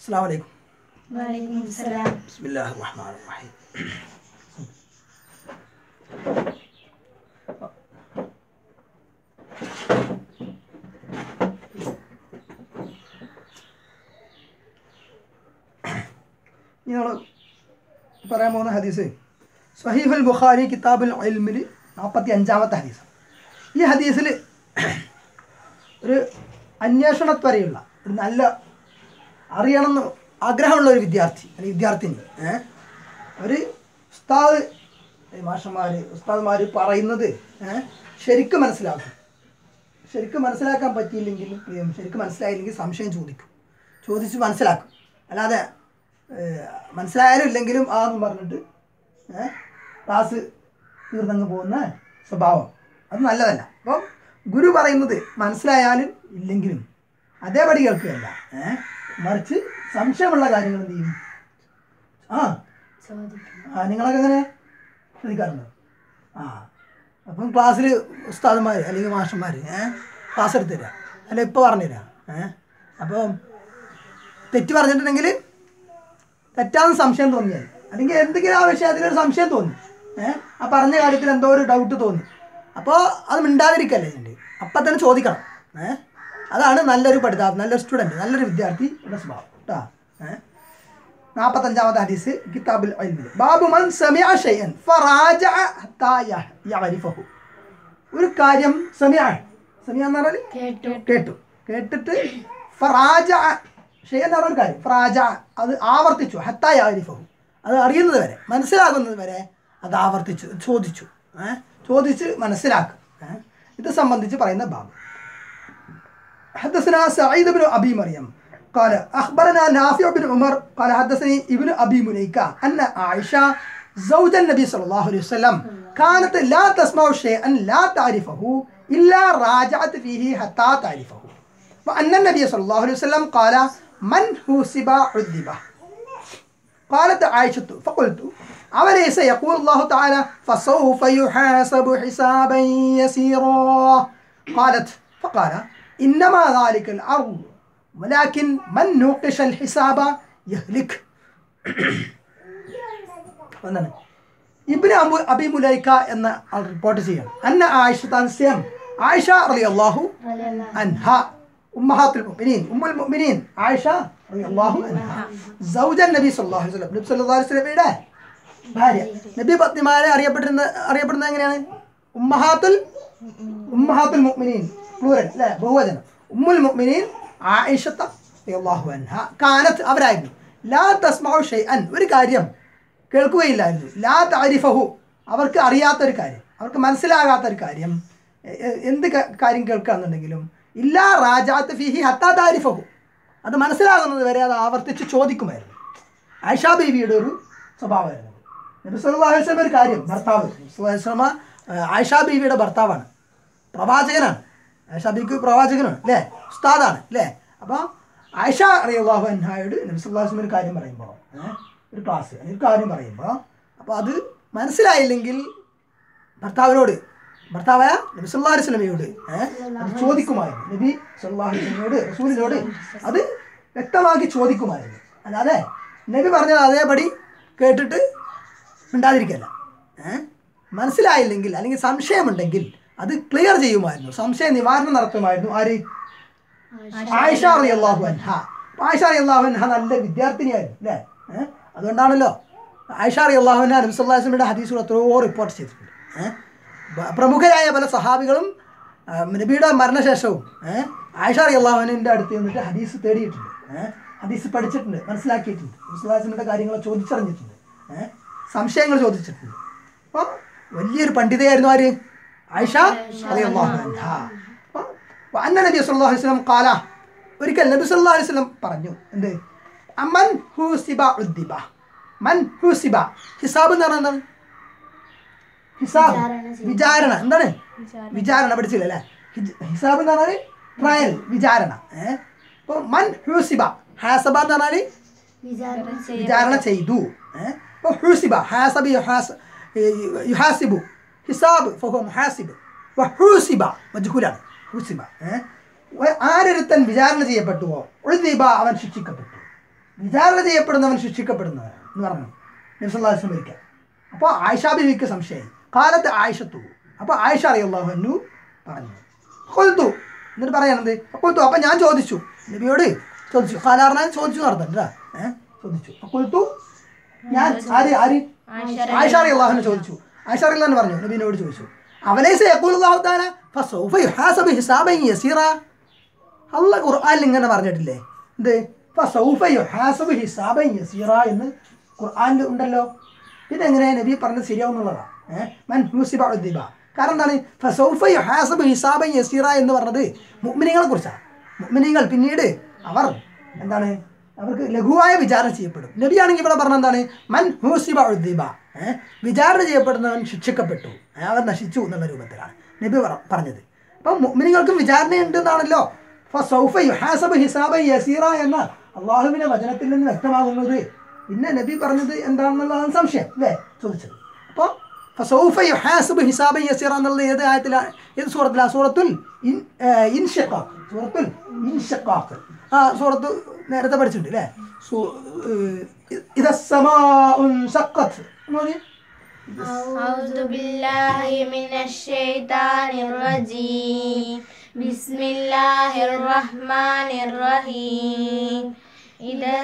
അസ്സാം വലൈക്കും വലൈക്കും സലാം ബിസ്മില്ലാഹി റഹ്മാൻ റഹീം ഇനി നമ്മൾ പറയാൻ പോകുന്ന ഹദീസ് സഹീഫുൽ ബുഖാരി കിതാബുൽ ഇൽമിൽ നാൽപ്പത്തി അഞ്ചാമത്തെ ഹദീസ് ഈ ഹദീസിൽ ഒരു അന്വേഷണത്വരെയുള്ള ഒരു നല്ല അറിയണമെന്ന് ആഗ്രഹമുള്ള ഒരു വിദ്യാർത്ഥി അല്ലെങ്കിൽ വിദ്യാർത്ഥിനി ഏഹ് ഒരു ഉസ്താദ് മാഷന്മാർ ഉസ്താദ്മാർ പറയുന്നത് ഏഹ് ശരിക്കും മനസ്സിലാക്കും ശരിക്കും മനസ്സിലാക്കാൻ പറ്റിയില്ലെങ്കിലും ഏഹ് ശരിക്കും മനസ്സിലായില്ലെങ്കിൽ സംശയം ചോദിക്കും ചോദിച്ച് മനസ്സിലാക്കും അല്ലാതെ ഏഹ് മനസ്സിലായാലും ഇല്ലെങ്കിലും ആ എന്ന് പറഞ്ഞിട്ട് ഏഹ് ക്ലാസ് തീർന്നങ്ങ് പോകുന്ന സ്വഭാവം അത് നല്ലതല്ല അപ്പം ഗുരു പറയുന്നത് മനസ്സിലായാലും ഇല്ലെങ്കിലും അതേപടി കേൾക്കുകയല്ല ഏഹ് മറിച്ച് സംശയമുള്ള കാര്യങ്ങൾ എന്ത് ചെയ്യും ആ ചോദിക്കും ആ നിങ്ങളൊക്കെ എങ്ങനെ ശ്രദ്ധിക്കാറുണ്ടോ ആ അപ്പം ക്ലാസ്സിൽ ഉസ്താദന്മാർ അല്ലെങ്കിൽ മാഷന്മാർ ഏഹ് ക്ലാസ് എടുത്ത് തരാം അല്ല ഇപ്പോൾ പറഞ്ഞു തരാം ഏഹ് അപ്പം തെറ്റ് പറഞ്ഞിട്ടുണ്ടെങ്കിൽ തെറ്റാന്ന് സംശയം തോന്നിയാൽ അല്ലെങ്കിൽ എന്തെങ്കിലും ആ വിഷയത്തിലൊരു സംശയം തോന്നി ഏഹ് ആ പറഞ്ഞ കാര്യത്തിൽ എന്തോ ഒരു ഡൗട്ട് തോന്നി അപ്പോൾ അത് മിണ്ടാതിരിക്കല്ലേ ഉണ്ട് അപ്പം തന്നെ ചോദിക്കണം ഏഹ് അതാണ് നല്ലൊരു പഠിതാവ് നല്ലൊരു സ്റ്റുഡൻറ്റ് നല്ലൊരു വിദ്യാർത്ഥി എന്ന സ്വഭാവം കേട്ടോ ഏഹ് നാൽപ്പത്തഞ്ചാമത്തെ ഹദീസ് കിതാബുൽ ഇൽമിൽ ബാബു മൻ സമിഅ ഷൈഅൻ ഫറാജഅ ഹത്താ യ- യഅരിഫഹു ഒരു കാര്യം സമിഅ സമിഅ എന്ന് പറഞ്ഞാൽ കേട്ടു കേട്ടു കേട്ടിട്ട് ഫറാജ ഷെയ്ൻ എന്ന് പറഞ്ഞ ഒരു കാര്യം ഫറാജ അത് ആവർത്തിച്ചു ഹത്തായ ആരിഫഹു അത് അറിയുന്നത് വരെ മനസ്സിലാകുന്നത് വരെ അത് ആവർത്തിച്ചു ചോദിച്ചു ഏ? ചോദിച്ച് മനസ്സിലാക്കും ഏ? ഇത് സംബന്ധിച്ച് പറയുന്ന ബാബു حدثنا سعيد بن ابي مريم قال اخبرنا نافع بن عمر قال حدثني ابن ابي مليكه ان عائشه زوج النبي صلى الله عليه وسلم كانت لا تسمع شيئا لا تعرفه الا راجعت فيه حتى تعرفه وان النبي صلى الله عليه وسلم قال من حسب عذبه قالت عائشة فقلت أوليس يقول الله تعالى فسوف يحاسب حسابا يسيرا قالت فقال إنما ذلك الأرض ولكن من نوقش الحساب يهلك എന്താണ് ഇബ്നു അബു അബി മുലൈക്ക എന്ന ആൾ റിപ്പോർട്ട് ചെയ്യണം അന്ന ആയിഷ താൻസ്യം ആയിഷ റളിയല്ലാഹു അൻഹ ഉമ്മഹാത്തുൽ മുഅ്മിനീൻ ഉമ്മുൽ മുഅ്മിനീൻ ആയിഷ റളിയല്ലാഹു അൻഹ സൗജൻ നബി സല്ലല്ലാഹു അലൈഹി വസല്ലം നബി സല്ലല്ലാഹു അലൈഹി വസല്ലമയുടെ ഭാര്യ നബി പത്നിമാരെ അറിയപ്പെട്ടിരുന്ന അറിയപ്പെടുന്നത് എങ്ങനെയാണ് ഉമ്മഹാത്തുൽ ഉമ്മഹാത്തുൽ മുഅ്മിനീൻ പ്ലൂറൽ അല്ലേ ബഹുവചനം ഉമ്മുൽ മുഅ്മിനീൻ ആയിഷത്ത റളിയല്ലാഹു അൻഹ കാനത്ത് അവരായിരുന്നു ലാ തസ്മഉ ഷൈഅൻ ഒരു കാര്യം കേൾക്കുകയില്ലായിരുന്നു ലാ താരിഫഹു അവർക്ക് അറിയാത്തൊരു കാര്യം അവർക്ക് മനസ്സിലാകാത്ത ഒരു കാര്യം എ- എ- എന്ത് ക- കാര്യം കേൾക്കുകയെന്നുണ്ടെങ്കിലും ഇല്ലാ റാജാത്ത് ഫിഹി ഹത്താ താരിഫഹു അത് മനസ്സിലാകുന്നത് വരെ അത് ആവർത്തിച്ച് ചോദിക്കുമായിരുന്നു ആയിഷാ ബീവിയുടെ ഒരു സ്വഭാവമായിരുന്നു നബി സല്ലല്ലാഹു അലൈഹി വസല്ലം ഒരു കാര്യം ഭർത്താവ് നബി സല്ലല്ലാഹു അലൈഹി വസല്ലമ ആ, ആയിഷാ ബീവിയുടെ ഭർത്താവാണ് പ്രവാചകനാണ് ആയിഷാ ബീവിക്ക് പ്രവാചകനാണ് അല്ലേ ഉസ്താദാണ് അല്ലേ അപ്പോൾ ആയിഷ അറിയാഹു അൻഹായോട് നബി സല്ലല്ലാഹു അലൈഹി വസല്ലം ഒരു കാര്യം പറയുമ്പോൾ ഏഹ്, ഒരു ക്ലാസ് അല്ലെങ്കിൽ ഒരു കാര്യം പറയുമ്പോൾ അപ്പോൾ അത് മനസ്സിലായില്ലെങ്കിൽ ഭർത്താവിനോട് ഭർത്താവായ നബി സല്ലല്ലാഹു അലൈഹി വസല്ലമയോട് ഏഹ്, അത് ചോദിക്കുമായിരുന്നു നബി സല്ലല്ലാഹു അലൈഹി വസല്ലമയോട് റസൂലിനോട് അത് വ്യക്തമാക്കി ചോദിക്കുമായിരുന്നു അല്ലാതെ നബി പറഞ്ഞത് അതേപടി കേട്ടിട്ട് മിണ്ടാതിരിക്കല്ല ഏഹ് മനസ്സിലായില്ലെങ്കിൽ അല്ലെങ്കിൽ സംശയമുണ്ടെങ്കിൽ അത് ക്ലിയർ ചെയ്യുമായിരുന്നു സംശയ നിവാരണം നടത്തുമായിരുന്നു ആര് ആയിഷ അറിയാഹു അൻഹ അപ്പൊ ആയിഷ അറിയാഹു അൻഹ നല്ല വിദ്യാർത്ഥിനിയായിരുന്നു അല്ലേ ഏഹ് അതുകൊണ്ടാണല്ലോ ആയിഷ അറിയാഹു അൻഹ നബിസ്വല്ലാസ്ലമിയുടെ ഹദീസുകൾ എത്രയോ റിപ്പോർട്ട് ചെയ്തിട്ടുണ്ട് ഏഹ് ബ- പ്രമുഖരായ പല സഹാബികളും ആ, നബിയുടെ മരണശേഷവും ഏഹ് ആയിഷ അറിയാഹുവിൻ്റെ അടുത്ത് നിന്നിട്ട് ഹദീസ് തേടിയിട്ടുണ്ട് ഏഹ് ഹദീസ് പഠിച്ചിട്ടുണ്ട് മനസ്സിലാക്കിയിട്ടുണ്ട് നബിസ്വല്ലാസ്ലമിയുടെ കാര്യങ്ങൾ ചോദിച്ചറിഞ്ഞിട്ടുണ്ട് ഏഹ് സംശയങ്ങൾ ചോദിച്ചിട്ടുണ്ട് അപ്പോൾ വലിയൊരു പണ്ഡിതയായിരുന്നു ആര് ആയിഷ റളിയല്ലാഹു അൻഹ അപ്പോൾ അന്ന നബി സല്ലല്ലാഹു അലൈഹി വസല്ലം ഖാല ഒരിക്കൽ നബി സല്ലല്ലാഹു അലൈഹി വസല്ലം പറഞ്ഞു എന്ത് അമൻ ഹുസിബ ഉദ്ദിബ മൻ ഹുസിബ ഹിസാബ് എന്ന് പറഞ്ഞാൽ എന്താണ് ഹിസാബ് വിചാരണ എന്താണ് വിചാരണ പഠിച്ചില്ല അല്ലേ ഹിജ്- ഹിസാബ് എന്ന് പറഞ്ഞാൽ ട്രയൽ വിചാരണ ഏഹ് അപ്പോൾ മൻ ഹുസിബ ഹാസബ എന്ന് പറഞ്ഞാൽ വിചാരണ ചെയ്യ വിചാരണ ചെയ്തു ഏഹ്? അപ്പോൾ ഹുസിബ ഹാസബി യുഹാസ് യുഹാസിബു ഹിസാബ് ഫഹു മുഹാസിബ് ഹൂസിബ മജ്ഹൂലാണ് ഹൂസിബ ഏഹ്? വ- ആരൊരുത്തൻ വിചാരണ ചെയ്യപ്പെട്ടുവോ ഉഴുദീബ അവൻ ശിക്ഷിക്കപ്പെട്ടു വിചാരണ ചെയ്യപ്പെടുന്നവൻ ശിക്ഷിക്കപ്പെടുന്നവൻ എന്ന് പറഞ്ഞു നബ്സല്ലാസ്ലം ഒരിക്കൽ അപ്പോൾ ആയിഷ ബിവിക്ക് സംശയമായി കാലത്ത് ആയിഷത്തു അപ്പോൾ ആയിഷ അറിയുള്ളവന്നു പറഞ്ഞു കൊൽത്തു എന്നിട്ട് പറയണത് കൊൽത്തു അപ്പം ഞാൻ ചോദിച്ചു നബിയോട് ചോദിച്ചു കാലാറിനാൻ ചോദിച്ചു നടത്തണ്ട കേട്ടോ ഏഹ് ചോദിച്ചു കൊൽത്തു ഞാൻ ആര് ആര് ആയിഷ അറിയുള്ളവനെ ചോദിച്ചു ആയിഷ അറിയുള്ളവൻ പറഞ്ഞു നബീനോട് ചോദിച്ചു അവലേസ യഖൂലുള്ളാഹു തആല ഫസൗഫ യുഹാസബു ഹിസാബൻ യസീറ അല്ല ഖുർആനിൽ ഇങ്ങനെ പറഞ്ഞിട്ടില്ലേ എന്ത് ഫസൗഫ യുഹാസബു ഹിസാബൻ യസീറ എന്ന് ഖുർആനിൽ ഉണ്ടല്ലോ ഇതെങ്ങനെ നബി പറഞ്ഞത് ശരിയാവുന്നുള്ളതാണ് ഏഹ് മൻ ഹൂസിബ ഉദ്ദിബ കാരണം എന്താണ് ഫസൗഫ യുഹാസബു ഹിസാബൻ യസീറ എന്ന് പറഞ്ഞത് മുഅ്മിനീങ്ങളെ കുറിച്ചാണ് മുഅ്മിനീങ്ങൾ പിന്നീട് അവർ എന്താണ് അവർക്ക് ലഘുവായ വിചാരണ ചെയ്യപ്പെടും നബിയാണെങ്കിൽ ഇവിടെ പറഞ്ഞ എന്താണ് മൻ ഹൂസിബ ഉദ്ദിബ ഏഹ് വിചാരണ ചെയ്യപ്പെടുന്നവൻ ശിക്ഷിക്കപ്പെട്ടു ഏഹ് അവൻ നശിച്ചു എന്നുള്ള രൂപത്തിലാണ് നബി പറ- പറഞ്ഞത് അപ്പം മുഅ്മിനീങ്ങൾക്കും വിചാരണയുണ്ട് എന്നാണല്ലോ ഫസൗഫ യുഹാസബു ഹിസാബ യസീറ എന്ന അള്ളാഹുവിന്റെ വചനത്തിൽ നിന്ന് വ്യക്തമാകുന്നത് പിന്നെ നബി പറഞ്ഞത് എന്താണെന്നുള്ളതാണ് സംശയം അല്ലേ ചോദിച്ചത് അപ്പോൾ ഫസൗഫ യുഹാസബു ഹിസാബ യസീറ എന്നുള്ളത് ഏത് ആയത്തിലാണ് ഏത് സൂറത്തിലാണ് സൂറത്തുൽ ഇൻ ഇൻഷക്കാഖ് സൂറത്തുൽ ഇൻഷക്കാഖ് ആ സൂറത്ത് നേരത്തെ പഠിച്ചിട്ടുണ്ട് അല്ലേ സൂ ഇതസ്സമാഉൻ ഷഖത്ത് എന്ന് പറഞ്ഞേ أعوذ بالله من الشيطان الرجيم بسم الله الرحمن الرحيم إذا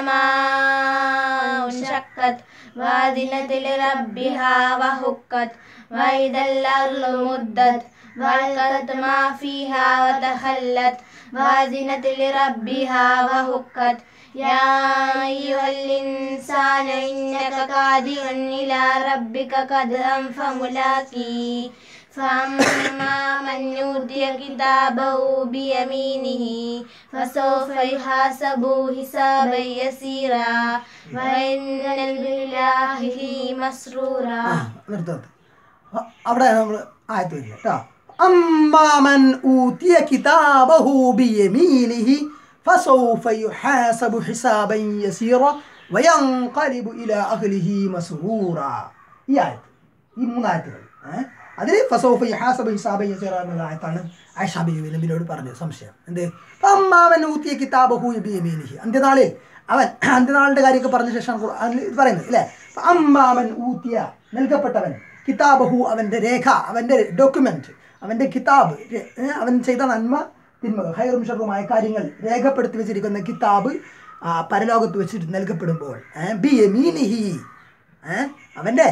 السماء انشقت وأذنت لربها وحقت وإذا الأرض مدت وألقت ما فيها وتخلت وأذنت لربها وحقت يا أيها الإنسان إنك كادح إلى ربك كدحا فملاقيه فأما من أوتي كتابه بيمينه فسوف يحاسب حسابا يسيرا وإن بالله مسرورا ആ, നിർത്ത് നിർത്ത്. അ- അവിടെ നമ്മൾ ആയത്ത് വരില്ല കേട്ടോ അമ്മാമൻ ഊതിയ കിതാബഹു ബിയമീനിഹി ഫസൗഫ യുഹാസബു ഹിസാബൻ യസീറ വയൻഖലിബു ഇലാ അഹ്ലിഹി മസ്റൂറ ഈ ആയത്ത് ഈ മൂന്നായത്തുകൾ ഏഹ് അതിൽ ഫസൗഫ യുഹാസബു ഹിസാബൻ യസീറ എന്നുള്ള ആയത്താണ് ആയിഷ ബീവി നബിനോട് പറഞ്ഞ സംശയം എന്ത് അമ്മാമൻ ഊതിയ കിതാബഹു ബിയമീനിഹി അന്ത്യനാളിൽ അവൻ അന്ത്യനാളിൻ്റെ കാര്യമൊക്കെ പറഞ്ഞ ശേഷം ഖുർആനിൽ ഇത് പറയുന്നത് അല്ലേ അമ്മാമൻ ഊത്തിയ നൽകപ്പെട്ടവൻ കിതാബഹു അവൻ്റെ രേഖ അവൻ്റെ ഡോക്യുമെൻ്റ് അവൻ്റെ കിതാബ് രെ- ഏ, അവൻ ചെയ്ത നന്മ തിന്മകൾ ഹൈറും ഷറുമായ കാര്യങ്ങൾ രേഖപ്പെടുത്തി വെച്ചിരിക്കുന്ന കിതാബ് ആ, പരലോകത്ത് വെച്ചിട്ട് നൽകപ്പെടുമ്പോൾ ഏ, ബി യമീനിഹി ഏ, അവൻ്റെ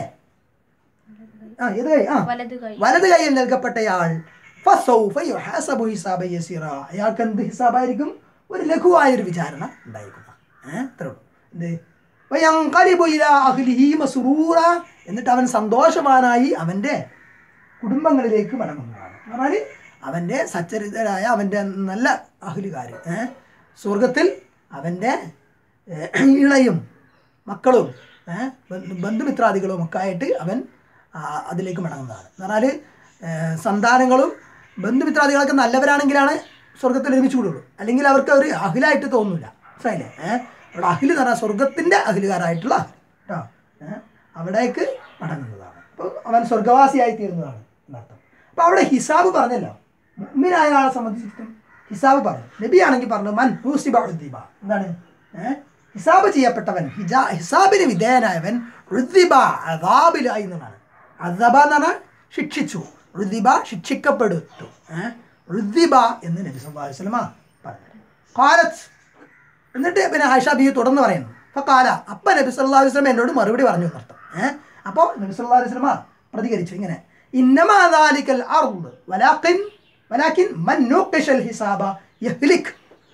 ആ ഏത് കൈ ആ വലത് കൈ വലത് കൈയിൽ നൽകപ്പെട്ടയാൾ ഫസൗഫ യുഹാസബു ഹിസാബ യസീറ അയാൾക്ക് എന്ത് ഹിസാബായിരിക്കും ഒരു ലഘുവായൊരു വിചാരണ ഉണ്ടായിരിക്കുന്ന ഏഹ് അത്രേ ഉള്ളൂ എന്ത് വയൻഖലിബു ഇലാ അഹ്ലിഹി മസ്റൂറ എന്നിട്ട് അവൻ സന്തോഷവാനായി അവൻ്റെ കുടുംബങ്ങളിലേക്ക് മടങ്ങുന്നതാണ് എന്ന് പറഞ്ഞാൽ അവൻ്റെ സച്ചരിതരായ അവൻ്റെ നല്ല അഹ്ലുകാർ ഏഹ് സ്വർഗത്തിൽ അവൻ്റെ ഏഹ്, ഇളയും മക്കളും ഏഹ്, ബന്ധു- ബന്ധുമിത്രാദികളും ഒക്കെ ആയിട്ട് അവൻ ആ, അതിലേക്ക് മടങ്ങുന്നതാണ് എന്ന് പറഞ്ഞാൽ ഏഹ്, സന്താനങ്ങളും ബന്ധുമിത്രാദികളൊക്കെ നല്ലവരാണെങ്കിലാണ് സ്വർഗത്തിൽ ഒരുമിച്ച് കൂടുള്ളൂ അല്ലെങ്കിൽ അവർക്ക് ഒരു അഖിലായിട്ട് തോന്നില്ല മനസ്സിലായില്ലേ ഏഹ് അവിടെ അഖിൽ എന്ന് പറഞ്ഞാൽ സ്വർഗത്തിൻ്റെ അഖിലുകാരായിട്ടുള്ള അഖിൽ കേട്ടോ ഏഹ് അവിടേക്ക് മടങ്ങുന്നതാണ് അപ്പോൾ അവൻ സ്വർഗവാസിയായി തീരുന്നതാണ് എന്നർത്ഥം അപ്പോൾ അവിടെ ഹിസാബ് പറഞ്ഞല്ലോ മുഅ്മിനായ ആളെ സംബന്ധിച്ചിടത്തും ഹിസാബ് പറഞ്ഞു നബിയാണെങ്കിൽ പറഞ്ഞു മൻ ഹൂസിബ ഉദ്ദിബ എന്താണ് ഏഹ് ഹിസാബ് ചെയ്യപ്പെട്ടവൻ ഹിജാ ഹിസാബിന് വിധേയനായവൻ റുദ്ദിബ അദാബിലായി എന്നാണ് അദബ എന്ന് പറഞ്ഞാൽ ശിക്ഷിച്ചു റുദ്ദിബ ശിക്ഷിക്കപ്പെടുത്തു ഏഹ് റുദ്ദിബ എന്ന് നബി സല്ലല്ലാഹു അലൈഹി വസല്ലമ പറഞ്ഞു ഖാലത്ത് എന്നിട്ട് പിന്നെ ആയിഷ ബി തുടർന്ന് പറയുന്നു അപ്പോൾ കാല അപ്പം നബി സല്ലല്ലാഹു അലൈഹി വസല്ലം എന്നോട് മറുപടി പറഞ്ഞു എന്നർത്ഥം ഏഹ് അപ്പോൾ നബി സല്ലല്ലാഹു അലൈഹി വസല്ലമ പ്രതികരിച്ചു ഇങ്ങനെ ഇന്നമാ ദാലിക്കൽ അർദ് വലാകിൻ വലാകിൻ മൻ നൂഖിഷൽ ഹിസാബ യഹ്ലിക്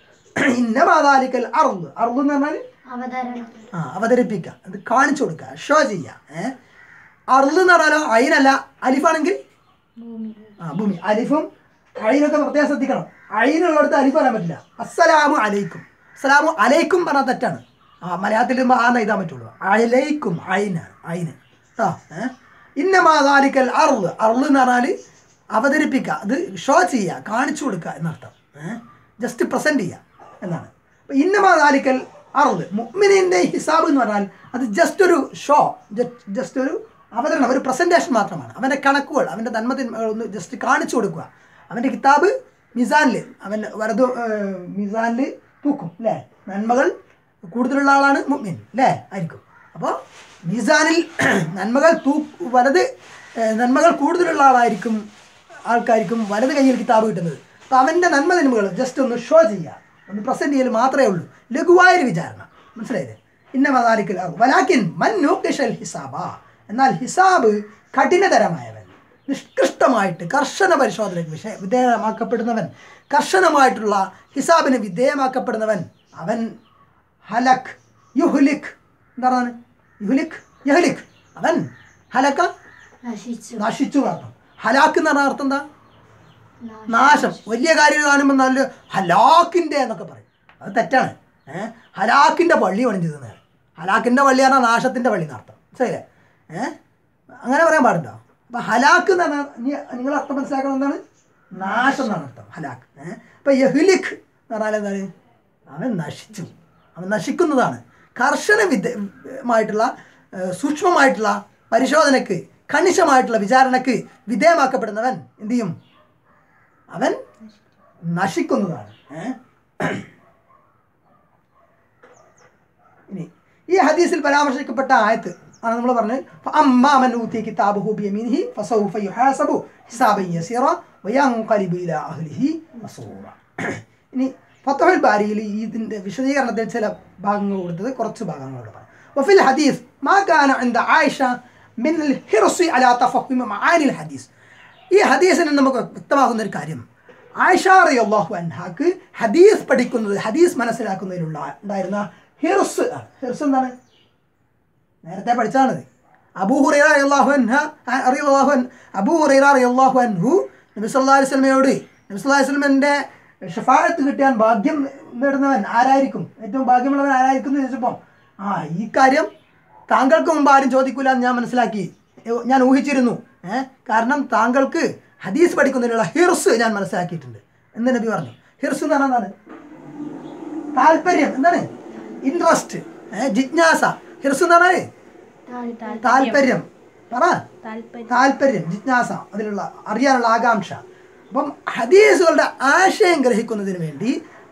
ഇന്നമാ ദാലിക്കൽ അർദ് അർദ് എന്ന് പറഞ്ഞാൽ അവതരണം ആ അവതരിപ്പിക്കുക അത് കാണിച്ചു കൊടുക്കുക ഷോ ചെയ്യുക ഏഹ് അർദ് എന്ന് പറഞ്ഞാലോ അയിനല്ല അലിഫാണെങ്കിൽ ഭൂമി ആ ഭൂമി അലിഫും അയിനൊക്കെ പ്രത്യേകം ശ്രദ്ധിക്കണം അയിനുള്ളിടത്ത് അലിഫ് പറയാൻ പറ്റില്ല അസ്സലാമു അലൈക്കും അസ്സലാമു അലൈക്കും പറഞ്ഞാൽ തെറ്റാണ് ആ മലയാളത്തിൽ ഇടുമ്പോൾ ആ എഴുതാൻ പറ്റുള്ളൂ അലൈക്കും അയിനാണ് അയിന് കേട്ടോ ഏഹ് ഇന്നമാതാലിക്കൽ അറുള് അറുള് എന്ന് പറഞ്ഞാൽ അവതരിപ്പിക്കുക അത് ഷോ ചെയ്യുക കാണിച്ചു കൊടുക്കുക എന്നർത്ഥം ഏഹ് ജസ്റ്റ് പ്രസൻറ്റ് ചെയ്യുക എന്നാണ് അപ്പോൾ ഇന്നമാതാലിക്കൽ അറുള് മുഅ്മിനിൻ്റെ ഹിസാബ് എന്ന് പറഞ്ഞാൽ അത് ജസ്റ്റ് ഒരു ഷോ ജസ്റ്റ് ഒരു അവതരണം ഒരു പ്രസൻറ്റേഷൻ മാത്രമാണ് അവൻ്റെ കണക്കുകൾ അവൻ്റെ നന്മതിന്മകൾ ഒന്ന് ജസ്റ്റ് കാണിച്ചു കൊടുക്കുക അവൻ്റെ കിതാബ് മിസാനിൽ അവൻ വലതു മിസാനിൽ തൂക്കും അല്ലേ നന്മകൾ കൂടുതലുള്ള ആളാണ് മുഅ്മിൻ അല്ലേ ആയിരിക്കും അപ്പോൾ മീസാനിൽ നന്മകൾ തൂ വലത് ഏഹ്, നന്മകൾ കൂടുതലുള്ള ആളായിരിക്കും ആൾക്കാർക്കും വലത് കയ്യിൽ കിതാബ് കിട്ടുന്നത് അപ്പോൾ അവൻ്റെ നന്മ നന്മകൾ ജസ്റ്റ് ഒന്ന് ഷോ ചെയ്യുക ഒന്ന് പ്രസൻറ്റ് ചെയ്യൽ മാത്രമേ ഉള്ളൂ ലഘുവായൊരു വിചാരണ മനസ്സിലായില്ലേ ഇന്ന മതാലിക്കൽ വലാക്കിൻ മൻ നൂക്കിഷൽ ഹിസാബ എന്നാൽ ഹിസാബ് കഠിനതരമായവൻ നിഷ്കൃഷ്ടമായിട്ട് കർശന പരിശോധനയ്ക്ക് വിഷയ വിധേയമാക്കപ്പെടുന്നവൻ കർശനമായിട്ടുള്ള ഹിസാബിന് വിധേയമാക്കപ്പെടുന്നവൻ അവൻ ഹലക് യുഹുലിക് എന്താണ് യുഹുലിക് യഹ്ലിക് അവൻ ഹലക്ക നശിച്ചു നശിച്ചു പറഞ്ഞു ഹലാക്ക് എന്ന് പറഞ്ഞ അർത്ഥം എന്താ നാശം വലിയ കാര്യങ്ങൾ കാണുമ്പോൾ നല്ല ഹലാക്കിൻ്റെ എന്നൊക്കെ പറയും അത് തെറ്റാണ് ഏഹ് ഹലാക്കിൻ്റെ പള്ളി പണിഞ്ഞു തിന്നാണ് ഹലാക്കിൻ്റെ പള്ളി പറഞ്ഞാൽ നാശത്തിൻ്റെ പള്ളി എന്നർത്ഥം ശരിയല്ലേ ഏഹ് അങ്ങനെ പറയാൻ പാടുണ്ടോ അപ്പം ഹലാക്ക് എന്ന് പറഞ്ഞാൽ നിങ്ങൾ അർത്ഥം മനസ്സിലാക്കണം എന്താണ് നാശം എന്നാണ് അർത്ഥം ഹലാക്ക് ഏഹ് അപ്പം യഹ്ലിഖ് എന്ന് പറഞ്ഞാൽ എന്താണ് അവൻ നശിച്ചു അവൻ നശിക്കുന്നതാണ് കർശന വിധേയമായിട്ടുള്ള ഏഹ് സൂക്ഷ്മമായിട്ടുള്ള പരിശോധനയ്ക്ക് കണിശമായിട്ടുള്ള വിചാരണയ്ക്ക് വിധേയമാക്കപ്പെടുന്നവൻ എന്ത് ചെയ്യും അവൻ നശിക്കുന്നതാണ് ഏ? ഇനി ഈ ഹദീസിൽ പരാമർശിക്കപ്പെട്ട ആയത്ത് ആണ് നമ്മൾ പറഞ്ഞത് അമ്മാമൻ ഊത്തി കിതാബുഹു ബിയമീനിഹി ഫസൗഫ യുഹാസബു ഹിസാബൻ യസീറ വയൻഖലിബു ഇലാ അഹ്ലിഹി മസൂറ ഇനി ഫത്തഹുൽ ബാരിയിൽ ഇതിൻ്റെ വിശദീകരണത്തിൽ ചില ഭാഗങ്ങൾ കൊടുത്തത് കുറച്ച് ഭാഗങ്ങളോട് പറയാം വഫിൽ ഹദീസ് മാ കാന عند ആയിഷ من الحرص على تفهم معاني الحديث ഈ ഹദീസിന് നമുക്ക് വ്യക്തമാകുന്ന ഒരു കാര്യം ആയിഷ റളിയല്ലാഹു അൻഹാക്ക് ഹദീസ് പഠിക്കുന്നത് ഹദീസ് മനസ്സിലാക്കുന്നതിലുള്ള ഉണ്ടായിരുന്ന ഹിർസ് ആണ് ഹിർസ് എന്താണ് നേരത്തെ പഠിച്ചതാണിത് അബൂ ഹുറൈറ റളിയല്ലാഹു അൻഹ റളിയല്ലാഹു അൻ അബൂ ഹുറൈറ റളിയല്ലാഹു അൻഹു നബി സല്ലല്ലാഹു അലൈഹി വസല്ലമയോട് നബി സല്ലല്ലാഹു അലൈഹി വസല്ലമന്റെ ഷഫാഅത്ത് കിട്ടാൻ ഭാഗ്യം നേടുന്നവൻ ആരായിരിക്കും ഏറ്റവും ഭാഗ്യമുള്ളവൻ ആരായിരിക്കും എന്ന് ചോദിച്ചപ്പോൾ ആ ഈ കാര്യം താങ്കൾക്ക് മുമ്പ് ആരും ചോദിക്കൂല എന്ന് ഞാൻ മനസ്സിലാക്കി ഏ, ഞാൻ ഊഹിച്ചിരുന്നു ഏ കാരണം താങ്കൾക്ക് ഹദീസ് പഠിക്കുന്നതിനുള്ള ഹിർസ് ഞാൻ മനസ്സിലാക്കിയിട്ടുണ്ട് എന്ന് നബി പറഞ്ഞു ഹിർസ് എന്ന് പറഞ്ഞാൽ എന്താണ് താല്പര്യം എന്താണ് ഇൻട്രസ്റ്റ് ജിജ്ഞാസ ഹിർസ് എന്ന് പറഞ്ഞാൽ താല്പര്യം പറ താല്പര്യം താല്പര്യം ജിജ്ഞാസ അതിലുള്ള അറിയാനുള്ള ആകാംക്ഷ അപ്പം ഹദീസുകളുടെ ആശയം ഗ്രഹിക്കുന്നതിന് വേണ്ടി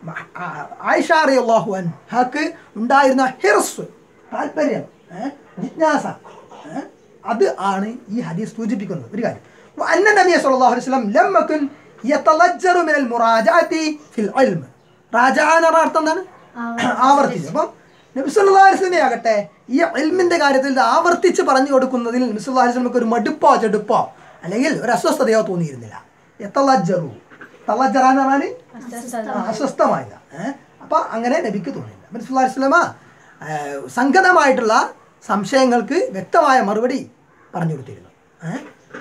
ആയിഷാറി അള്ളാഹു അൻഹാക്ക് ഉണ്ടായിരുന്ന ഹിർസ് താല്പര്യം ഏ, ജിജ്ഞാസ ഏ, അത് ആണ് ഈ ഹദീസ് സൂചിപ്പിക്കുന്നത് ഒരു കാര്യം അന്ന നബി സല്ലല്ലാഹു അലൈഹി വസല്ലം ലം യകുൻ യതലജ്ജറു മിനൽ മുറാജഅതി ഫിൽ ഇൽം റാജഅ എന്ന് പറഞ്ഞ അർത്ഥം എന്താണ് ആവർത്തിച്ച് അപ്പം നബി സല്ലല്ലാഹു അലൈഹി വസല്ലം ആകട്ടെ ഈ ഇൽമിന്റെ കാര്യത്തിൽ ഇത് ആവർത്തിച്ച് പറഞ്ഞു കൊടുക്കുന്നതിൽ നബി സല്ലല്ലാഹു അലൈഹി വസല്ലമക്ക് ഒരു മടുപ്പോ ചെടുപ്പോ അല്ലെങ്കിൽ ഒരു അസ്വസ്ഥതയോ തോന്നിയിരുന്നില്ല യതലജ്ജറു തലജ്ജറ എന്ന് പറഞ്ഞാൽ ആ, അസ്വസ്ഥമായില്ല ഏഹ് അപ്പൊ അങ്ങനെ നബിക്ക് തോന്നിയില്ല നബി സല്ലല്ലാഹു അലൈഹി വസല്ലമ ഏഹ്, സംഗതമായിട്ടുള്ള സംശയങ്ങൾക്ക് വ്യക്തമായ മറുപടി പറഞ്ഞു കൊടുത്തിരുന്നു ഏഹ്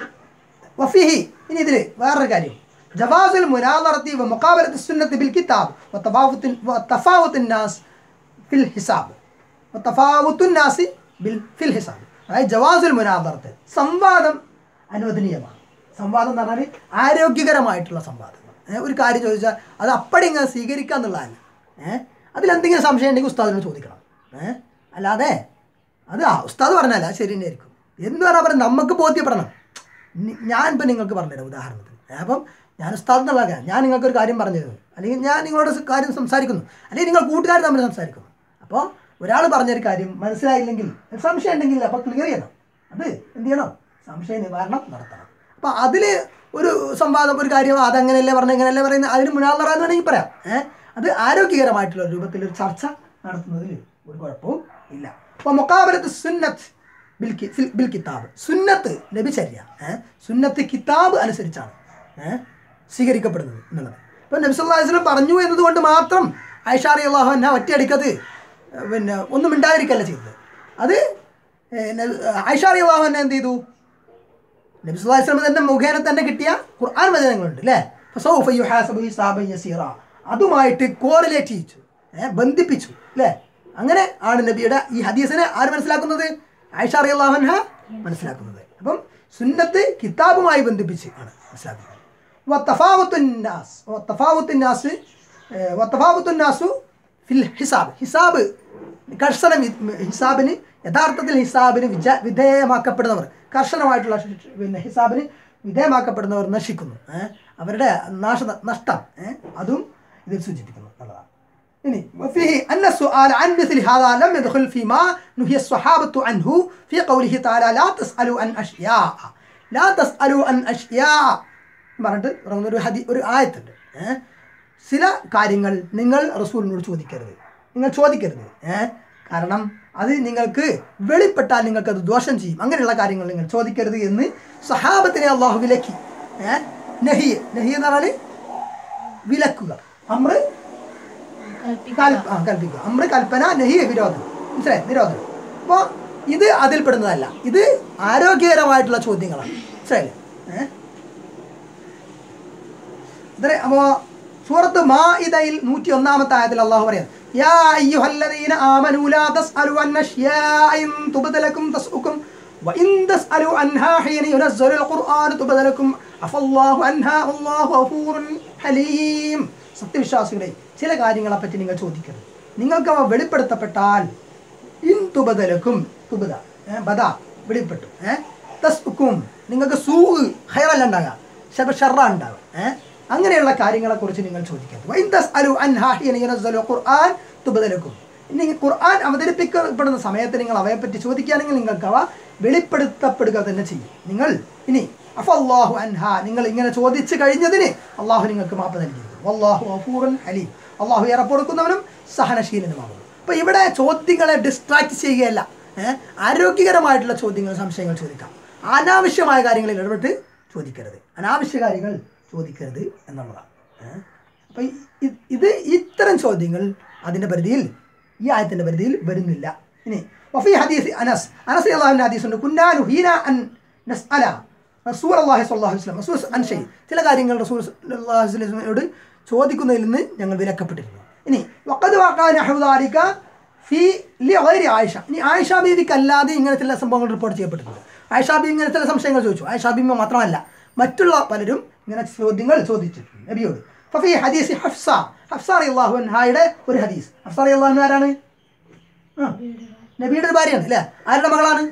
വഫിഹി ഇനി ഇതിൽ വേറൊരു കാര്യം ജവാസുൽ മുനാദറത്തി വ മുഖാബലത്ത് സുന്നത്ത് ബിൽ കിതാബ് വ തഫാവുത്തിൻ വ തഫാവുത്തിൻ നാസ് ഫിൽ ഹിസാബ് വ തഫാവുത്തുൻ നാസി ബിൽ ഫിൽ ഹിസാബ് അതായത് ജവാസുൽ മുനാദറത്ത് സംവാദം അനുവദനീയമാണ് സംവാദം എന്ന് പറഞ്ഞാൽ ആരോഗ്യകരമായിട്ടുള്ള സംവാദങ്ങൾ ഏ, ഒരു കാര്യം ചോദിച്ചാൽ അത് അപ്പടി ഇങ്ങനെ സ്വീകരിക്കുക എന്നുള്ളതല്ല ഏഹ് അതിലെന്തെങ്കിലും സംശയം ഉണ്ടെങ്കിൽ ഉസ്താദിനോട് ചോദിക്കണം ഏഹ് അല്ലാതെ അത് ആ ഉസ്താദ് പറഞ്ഞല്ല ശരി തന്നെ ആയിരിക്കും എന്ന് പറഞ്ഞാൽ പറയാം നമുക്ക് ബോധ്യപ്പെടണം നി- ഞാൻ ഇപ്പം നിങ്ങൾക്ക് പറഞ്ഞുതരാം ഉദാഹരണത്തിന് ഏ, അപ്പം ഞാൻ ഉസ്താദ് എന്നുള്ള കാര്യം ഞാൻ നിങ്ങൾക്കൊരു കാര്യം പറഞ്ഞു തരുന്നു അല്ലെങ്കിൽ ഞാൻ നിങ്ങളോട് സ് കാര്യം സംസാരിക്കുന്നു അല്ലെങ്കിൽ നിങ്ങൾ കൂട്ടുകാർ തമ്മിൽ സംസാരിക്കുന്നു അപ്പോൾ ഒരാൾ പറഞ്ഞൊരു കാര്യം മനസ്സിലായില്ലെങ്കിൽ സംശയം ഉണ്ടെങ്കിൽ അപ്പോൾ ക്ലിയർ ചെയ്യണം അത് എന്ത് ചെയ്യണം സംശയ നിവാരണം നടത്തണം അപ്പോൾ അതിൽ ഒരു സംവാദം ഒരു കാര്യം അതങ്ങനെയല്ലേ പറഞ്ഞു ഇങ്ങനെയല്ലേ പറയുന്നത് അതിന് മുനാളറ എന്ന് വേണമെങ്കിൽ പറയാം ഏഹ് അത് ആരോഗ്യകരമായിട്ടുള്ള രൂപത്തിൽ ഒരു ചർച്ച നടത്തുന്നതിൽ ഒരു കുഴപ്പവും ഇല്ല അപ്പോൾ മുക്കാബലത്ത് സുന്നത്ത് ബിൽ കി- ഫിൽ- ബിൽ കിതാബ് സുന്നത്ത് ലഭിച്ചര്യ ഏഹ് സുന്നത്ത് കിതാബ് അനുസരിച്ചാണ് ഏഹ് സ്വീകരിക്കപ്പെടുന്നത് എന്നുള്ളത് ഇപ്പോൾ നബി സല്ലല്ലാഹു അലൈഹി വസല്ലം പറഞ്ഞു എന്നതുകൊണ്ട് മാത്രം ഐഷാറി അള്ളാഹു എന്നെ ഒറ്റയടിക്കത് ഏഹ് പിന്നെ ഒന്നും മിണ്ടാതിരിക്കല്ല ചെയ്തത് അത് ഏഹ് നബി- ഐഷാറി അള്ളാഹു എന്നെ എന്ത് ചെയ്തു നബി സല്ലല്ലാഹു അലൈഹി വസല്ലം തന്നെ മുഖേന തന്നെ കിട്ടിയ ഖുർആൻ വചനങ്ങളുണ്ട് അല്ലേ ഫസൗഫ യുഹാസബു ഹിസാബൻ യസീറ അതുമായിട്ട് കോറിലേറ്റ് ചെയ്യിച്ചു ഏഹ് ബന്ധിപ്പിച്ചു അല്ലേ അങ്ങനെ ആണ് നബിയുടെ ഈ ഹദീസിനെ ആര് മനസ്സിലാക്കുന്നത് ആയിഷ റളിയല്ലാഹു അൻഹ മനസ്സിലാക്കുന്നത് അപ്പം സുന്നത്ത് കിതാബുമായി ബന്ധിപ്പിച്ച് ആണ് മനസ്സിലാക്കുന്നത് വത്തഫാവുത്തുന്നാസ് വത്തഫാവുത്തുന്നാസ് ഏഹ് വത്തഫാവുത്തുന്നാസു ഫിൽ ഹിസാബ് ഹിസാബ് കർശന വി- ഹിസാബിന് യഥാർത്ഥത്തിൽ ഹിസാബിന് വിജ വിധേയമാക്കപ്പെടുന്നവർ കർശനമായിട്ടുള്ള ശിക്ഷ- പിന്നെ ഹിസാബിന് വിധേയമാക്കപ്പെടുന്നവർ നശിക്കുന്നു ഏ? അവരുടെ നാശ നഷ്ടം ഏ? അതും ഇതിൽ സൂചിപ്പിക്കുന്നു എന്നുള്ളതാണ് إني وفيه أن السؤال عن مثل هذا لم يدخل فيما نهي الصحابة عنه في قوله تعالى لا تسألوا عن أشياء لا تسألوا عن أشياء പറഞ്ഞിട്ട് തുടങ്ങുന്ന ഒരു ഹദി ഒരു ആയത്തുണ്ട് ഏഹ് ചില കാര്യങ്ങൾ നിങ്ങൾ റസൂലിനോട് ചോദിക്കരുത് നിങ്ങൾ ചോദിക്കരുത് ഏഹ് കാരണം അത് നിങ്ങൾക്ക് വെളിപ്പെട്ടാൽ നിങ്ങൾക്ക് അത് ദോഷം ചെയ്യും അങ്ങനെയുള്ള കാര്യങ്ങൾ നിങ്ങൾ ചോദിക്കരുത് എന്ന് സഹാബത്തിനെ അള്ളാഹു വിലക്കി ഏഹ് നഹി നഹി എന്ന് പറഞ്ഞാൽ വിലക്കുക അമ്ര കൽ- ആ, കൽപ്പിക്കുക അമ്ര കൽപ്പന നഹി വിരോധം മനസ്സിലായി നിരോധനം അപ്പോൾ ഇത് അതിൽപ്പെടുന്നതല്ല ഇത് ആരോഗ്യകരമായിട്ടുള്ള ചോദ്യങ്ങളാണ് മനസ്സിലായില്ലേ ഏഹ് ഇതേ അപ്പോൾ സൂറത്ത് മാഇദയിൽ നൂറ്റി ഒന്നാമത്തെ ആയത്തിൽ അള്ളാഹു പറയുന്നത് യാ അയ്യുഹല്ലദീന ആമനൂ ലാ തസ്അലു അൻ അഷ്യാഇൻ തുബ്ദ ലക്കും തസ്ഉക്കും വഇൻ തസ്അലു അൻഹാ ഹീന യുനസ്സലു ഖുർആൻ തുബ്ദ ലക്കും അഫല്ലാഹു അൻഹാ അല്ലാഹു ഗഫൂറുൻ ഹലീം സത്യവിശ്വാസികളെ ചില കാര്യങ്ങളെ പറ്റി നിങ്ങൾ ചോദിക്കരുത് നിങ്ങൾക്ക് അവ വെളിപ്പെടുത്തപ്പെട്ടാൽ ഇൻ തുബദലക്കും തുബദ ഏ, ബദ വെളിപ്പെട്ടു ഏഹ് തസ്ഉക്കും നിങ്ങൾക്ക് സൂ ഹൈറല്ല ഉണ്ടാകുക ശബ ഷറ ഉണ്ടാകുക ഏഹ് അങ്ങനെയുള്ള കാര്യങ്ങളെക്കുറിച്ച് നിങ്ങൾ ചോദിക്കരുത് വൈൻ തസ്അലു അൻഹാ ഹീന യുനസ്സലു ഖുർആൻ തുബദലക്കും ഇനി ഖുർആൻ അവതരിപ്പിക്കപ്പെടുന്ന സമയത്ത് നിങ്ങൾ അവയെപ്പറ്റി ചോദിക്കുകയാണെങ്കിൽ നിങ്ങൾക്ക് അവ വെളിപ്പെടുത്തപ്പെടുക തന്നെ ചെയ്യും നിങ്ങൾ ഇനി അഫല്ലാഹു അൻഹ നിങ്ങൾ ഇങ്ങനെ ചോദിച്ചു കഴിഞ്ഞതിന് അള്ളാഹു നിങ്ങൾക്ക് മാപ്പ് നൽകിയിരുന്നു വല്ലാഹു അഫൂറൻ അലീം അള്ളാഹു ഏറെ പൊറുക്കുന്നവനും സഹനശീലനുമാകുന്നു അപ്പോൾ ഇവിടെ ചോദ്യങ്ങളെ ഡിസ്ട്രാക്ട് ചെയ്യുകയല്ല ഏഹ് ആരോഗ്യകരമായിട്ടുള്ള ചോദ്യങ്ങൾ സംശയങ്ങൾ ചോദിക്കാം അനാവശ്യമായ കാര്യങ്ങളിൽ ഇടപെട്ട് ചോദിക്കരുത് അനാവശ്യ കാര്യങ്ങൾ ചോദിക്കരുത് എന്നുള്ളതാണ് ഏഹ് അപ്പോൾ ഇത് ഇത്തരം ചോദ്യങ്ങൾ അതിൻ്റെ പരിധിയിൽ ഈ ആയത്തിൻ്റെ പരിധിയിൽ വരുന്നില്ല ഇനി വഫി ഹദീസ് അനസ് അനസ് അള്ളാഹുവിൻ്റെ ഹദീസ് ഉണ്ട് കുന്നാനു ഹീന അൻ നസ്അല റസൂൽ അള്ളാഹി സ്വല്ലാഹു വസ്ലം റസൂൽ അൻഷൈ ചില കാര്യങ്ങൾ റസൂൽ അള്ളാഹു വസ്ലമയോട് ചോദിക്കുന്നതിൽ നിന്ന് ഞങ്ങൾ വിലക്കപ്പെട്ടിരുന്നു ഇനി വഖദ് വഖാന ഹുദാലിക ഫി ലി ഗൈരി ആയിഷ ഇനി ആയിഷ ബീവിക്ക് അല്ലാതെ ഇങ്ങനത്തെ ചില സംഭവങ്ങൾ റിപ്പോർട്ട് ചെയ്യപ്പെട്ടിട്ടുണ്ട് ആയിഷ ബീവി ഇങ്ങനെ ചില സംശയങ്ങൾ ചോദിച്ചു ആയിഷ ബീവി മാത്രമല്ല മറ്റുള്ള പലരും ഇങ്ങനെ ചോദ്യങ്ങൾ ചോദിച്ചിട്ടുണ്ട് നബിയോട് ഫഫി ഹദീസ് ഹഫ്സ ഹഫ്സ അള്ളാഹു അൻഹായുടെ ഒരു ഹദീസ് ഹഫ്സ അള്ളാഹു ആരാണ് ആ നബിയുടെ ഒരു ഭാര്യയാണ് അല്ലേ ആരുടെ മകളാണ്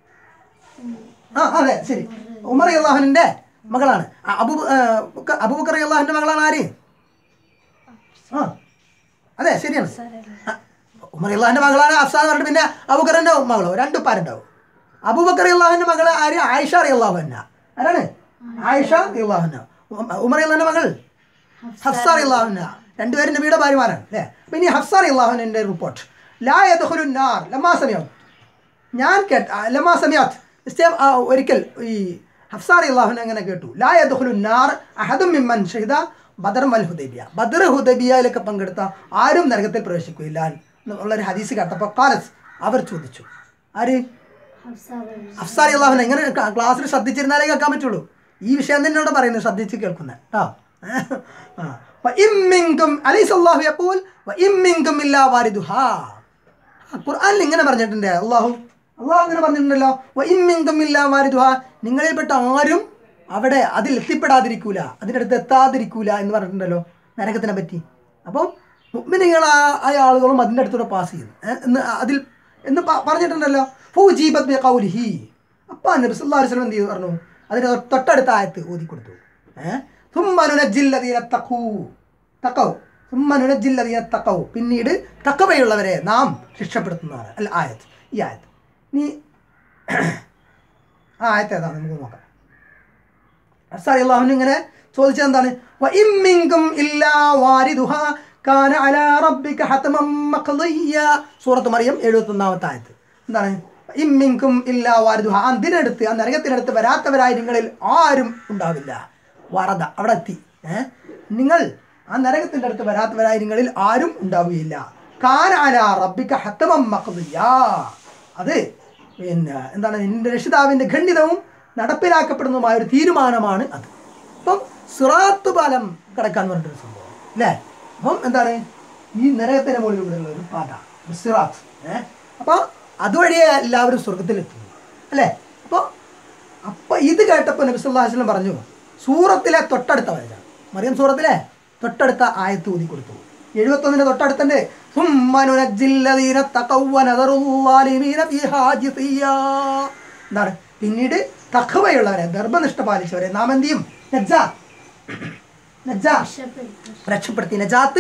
ആ അതെ ശരി ഉമർ അള്ളാഹുവിൻ്റെ മകളാണ് ആ, അബൂ ആ, ബക്ക- അബൂബക്കർ അള്ളാഹുവിൻ്റെ മകളാണ് ആര് ആ അതെ ശരിയാണ് ആ, ഉമർ അള്ളാഹിൻ്റെ മകളാണ് അഫ്സാ എന്ന് പറഞ്ഞിട്ട് പിന്നെ അബൂബക്കറിൻ്റെ മകളോ രണ്ട് പാരുണ്ടാവും അബൂബക്കർ അള്ളാഹുവിൻ്റെ മകള് ആര് ആയിഷ അള്ളാഹു അന്ന ആരാണ് ആയിഷ അള്ളാഹുന്ന ഉമർ അള്ളാഹിൻ്റെ മകൾ ഹഫ്സാർ അള്ളാഹുന രണ്ടുപേരും നബിയുടെ ഭാര്യമാരാണ് അല്ലേ അപ്പം ഇനി ഹഫ്സാർ അള്ളാഹുവിൻ്റെ റിപ്പോർട്ട് ലാ യദ്ഖുലുൻ നാർ ലമാ സമയം ഞാൻ കേട്ട ആ, ലമാ സമയാത്ത് നിശ്ചയം ആ, ഒരിക്കൽ ഈ ഹഫ്സാർ അള്ളാഹുവിനെ അങ്ങനെ കേട്ടു ലാ യദ്ഖുലുൻ നാർ അഹദും മിമ്മൻ ഷഹിദ ബദർ വൽ ഹുദൈബിയ ബദർ ഹുദൈബിയയിലൊക്കെ പങ്കെടുത്ത ആരും നരകത്തിൽ പ്രവേശിക്കുകയില്ല എന്നുള്ളൊരു ഹദീസ് കേട്ടപ്പോൾ കാലസ് അവർ ചോദിച്ചു ആര് അഫ്സാരി അള്ളാഹുനെ എങ്ങനെ ക്ലാ- ക്ലാസ്സിൽ ശ്രദ്ധിച്ചിരുന്നാലേ കേൾക്കാൻ പറ്റുള്ളൂ ഈ വിഷയം തന്നെ ഇവിടെ പറയുന്നത് ശ്രദ്ധിച്ച് കേൾക്കുന്നത് കേട്ടോ ആ. വ ഇമ്മിങ്കും അലൈസ് അല്ലാഹു യഖൂൽ വ ഇമ്മിങ്കും ഇല്ലാ വാരിദുഹാ ആ, ഖുർആനിൽ ഇങ്ങനെ പറഞ്ഞിട്ടുണ്ട് അള്ളാഹു അള്ളാഹു അങ്ങനെ പറഞ്ഞിട്ടുണ്ടല്ലോ വ ഇമ്മിങ്കും ഇല്ലാ വാരിദുഹാ നിങ്ങളിൽപ്പെട്ട ആരും അവിടെ അതിൽ എത്തിപ്പെടാതിരിക്കൂല അതിൻ്റെ അടുത്ത് എത്താതിരിക്കൂല എന്ന് പറഞ്ഞിട്ടുണ്ടല്ലോ നരകത്തിനെ പറ്റി അപ്പം മുഗ്മിനികളായ ആളുകളും അതിൻ്റെ അടുത്തൂടെ പാസ് ചെയ്യുന്നു ഏ, എന്ന് അതിൽ എന്ന് പ- പറഞ്ഞിട്ടുണ്ടല്ലോ ഫൗജീബത് ബി ഖൗലിഹി അപ്പോൾ നബി സല്ലല്ലാഹു അലൈഹി വസല്ലം എന്ത് ചെയ്തു പറഞ്ഞു അതിന് തൊട്ടടുത്ത ആയത്ത് ഓതി കൊടുത്തു ഏഹ് സുമ്മനുനജില്ലതീന തഖൂ തക്കൗ സുമ്മനുനജില്ലതീന തക്കൗ പിന്നീട് തക്കവയുള്ളവരെ നാം ശിക്ഷപ്പെടുത്തുന്നതാണ് അല്ല ആയത്ത് ഈ ആയത്ത് നീ ആ ആയത്ത് ഏതാണ് നമുക്ക് നോക്കാം അഫ്സാരി അള്ളാഹുവിന് ഇങ്ങനെ ചോദിച്ചത് എന്താണ് "വ ഇമ്മിങ്കും ഇല്ലാ വാരിദുഹാ കാന അലാ റബ്ബിക ഹതമം മഖ്ദിയ്യ." സൂറത്ത് മറിയം എഴുപത്തൊന്നാമത്തെ ആയത്ത് എന്താണ് ഇമ്മിങ്കും ഇല്ലാ വാരിദുഹ അതിനടുത്ത് ആ നരകത്തിനടുത്ത് വരാത്തവരായി നിങ്ങളിൽ ആരും ഉണ്ടാവില്ല വറദ അവിടെ എത്തി ഏ നിങ്ങൾ ആ നരകത്തിൻ്റെ അടുത്ത് വരാത്തവരായി നിങ്ങളിൽ ആരും ഉണ്ടാവുകയില്ല കാന അലാ റബ്ബിക ഹതമം മഖ്ദിയ്യ. അത് പിന്നെ എന്താണ് നിന്റെ രക്ഷിതാവിൻ്റെ ഖണ്ഡിതവും നടപ്പിലാക്കപ്പെടുന്നതുമായ ഒരു തീരുമാനമാണ് അത് അപ്പം സിറാത്ത് പാലം കിടക്കാൻ പറഞ്ഞിട്ടൊരു സംഭവം അല്ലേ അപ്പം എന്താണ് ഈ നരകത്തിൻ്റെ മുകളിലൂടെയുള്ള ഒരു പാത ഒരു സിറാത്ത് ഏഹ് അപ്പോൾ അതുവഴിയേ എല്ലാവരും സ്വർഗത്തിലെത്തുന്നു അല്ലേ അപ്പോൾ അപ്പോൾ ഇത് കേട്ടപ്പോൾ നബി സല്ലല്ലാഹു അലൈഹി വസല്ലം പറഞ്ഞു സൂറത്തിലെ തൊട്ടടുത്ത വചനം മറിയം സൂറത്തിലെ തൊട്ടടുത്ത ആയത്ത് ഊതി കൊടുത്തു എഴുപത്തൊന്നിൻ്റെ തൊട്ടടുത്തുണ്ട് ثُمَّ نُنَجِّي الَّذِينَ اتَّقَوْا وَنَذَرُ الظَّالِمِينَ فِيهَا جِثِيًّا. എന്താണ് പിന്നീട് തഖവയുള്ളവരെ ഗർഭനിഷ്ഠ പാലിച്ചവരെ നാം എന്ത് ചെയ്യും നജ്ജ നജ്ജ രക്ഷപ്പെടുത്തി നജാത്ത്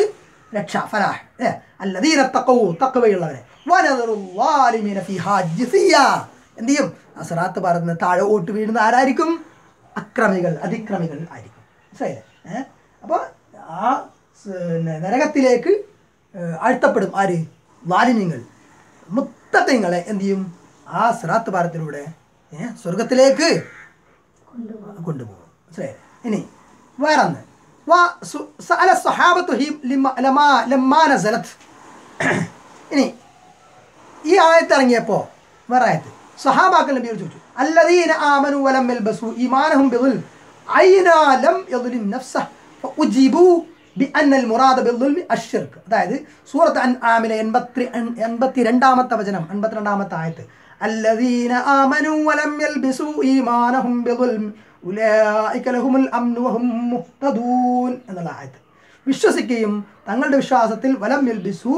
രക്ഷ ഫലാഹ് ഏ അല്ലദീന തഖവു തഖവയുള്ളവരെ വനദറു ളാലിമീന ഫീഹാ ജിസിയ എന്ത് ചെയ്യും ആ സിറാത്ത് പറയുന്ന താഴെ ഓട്ട് വീഴുന്ന ആരായിരിക്കും അക്രമികൾ അതിക്രമികൾ ആയിരിക്കും മനസ്സിലായില്ലേ ഏഹ് അപ്പോൾ ആ സ് പിന്നെ നരകത്തിലേക്ക് ഏഹ് ആഴ്ത്തപ്പെടും ആര് ലാലിന്യങ്ങൾ മുത്തത്വങ്ങളെ എന്ത് ചെയ്യും ആ സിറാത്ത് പാരത്തിലൂടെ ഏഹ് സ്വർഗത്തിലേക്ക് കൊണ്ടുപോകും കൊണ്ടുപോകും മനസ്സിലായില്ലേ ഇനി വേറൊന്ന് വാ സു- സഅല സ്വഹാബത്തു ഹി ലിമ- ലമാ ലമ്മാ നസലത്ത് ഇനി ഈ ആയത്ത് ഇറങ്ങിയപ്പോൾ വേറെ ആയത്ത് സഹാബാക്കൾ നബിയോട് ചോദിച്ചു അല്ലദീന ആമനു വലം യൽബസു ഈമാനഹും ബിദുൽം അയ്ന ലം യദ്ലിം നഫ്സഹ് ഫഉജിബു ബിഅന്ന المراد بالظلم الشرك അതായത് സൂറത്ത് അൻആമിലെ 80 82ാമത്തെ വചനം 82ാമത്തെ ആയത്ത് الذين آمنوا ولم يلبسوا إيمانهم بظلم أولئك لهم الأمن وهم مهتدون എന്നുള്ള ആയത്ത് വിശ്വസിക്കുകയും തങ്ങളുടെ വിശ്വാസത്തിൽ വലം യൽബിസു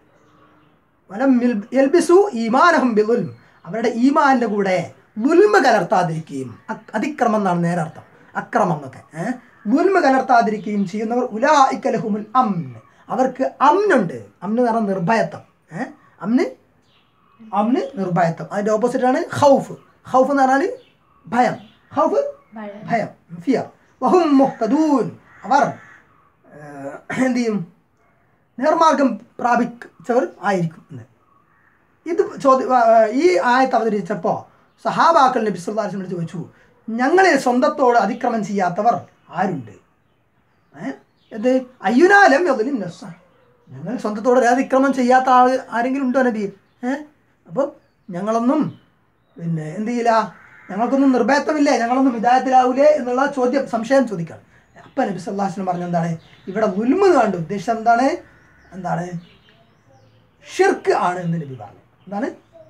വലം യൽ- യൽബിസു ഈമാനഹും ബിദുൽം അവരുടെ ഈമാന്റെ കൂടെ ദുൽമ കലർത്താതിരിക്കുകയും അ- അതിക്രമം എന്നാണ് നേരെ അർത്ഥം അക്രമം എന്നൊക്കെ ഏഹ് ദുൽമ കലർത്താതിരിക്കുകയും ചെയ്യുന്നവർ ഉലായിക്കലഹുമുൽ അമ്ന് അവർക്ക് അമ്നുണ്ട് അമ്ന് എന്ന് പറഞ്ഞാൽ നിർഭയത്വം ഏഹ് അമ്ന് അമ്ന് നിർഭയത്വം അതിൻ്റെ ഓപ്പോസിറ്റാണ് ഹൗഫ് ഹൗഫ് എന്ന് പറഞ്ഞാൽ ഭയം ഹൗഫ് ഭയം. ഭയം ഫിയർ വഹും മുഹ്തദൂൻ അവർ ഏഹ്, എന്ത് ചെയ്യും നേർമാർഗം പ്രാപിച്ചവർ ആയിരിക്കും എന്ന് ഇത് ചോദ്യ ആ, ഈ ആയത്ത് അവതരിച്ചപ്പോൾ സഹാബാക്കൾ നബി സല്ലല്ലാഹു അലൈഹി വസല്ലം ചോദിച്ചു ഞങ്ങളിൽ സ്വന്തത്തോട് അതിക്രമം ചെയ്യാത്തവർ ആരുണ്ട് ഏ? ഇത് അയ്യുനാലം യദ്ലിം നഫ്സ ഞങ്ങൾ സ്വന്തത്തോട് ഒരു അതിക്രമം ചെയ്യാത്ത ആൾ ആരെങ്കിലും ഉണ്ടോ നബി ഏഹ് അപ്പം ഞങ്ങളൊന്നും പിന്നെ എന്ത് ചെയ്യില്ല ഞങ്ങൾക്കൊന്നും നിർഭയത്വമില്ലേ ഞങ്ങളൊന്നും വിദായത്തിലാവൂലേ എന്നുള്ള ചോദ്യം സംശയം ചോദിക്കാം അപ്പം നബി സല്ലല്ലാഹു അലൈഹി വസല്ലം പറഞ്ഞ എന്താണ് ഇവിടെ ഉൽമ കണ്ട് ഉദ്ദേശം എന്താണ് എന്താണ് ഷിർക്ക് ആണ് എന്ന് നബി പറഞ്ഞു എന്താണ്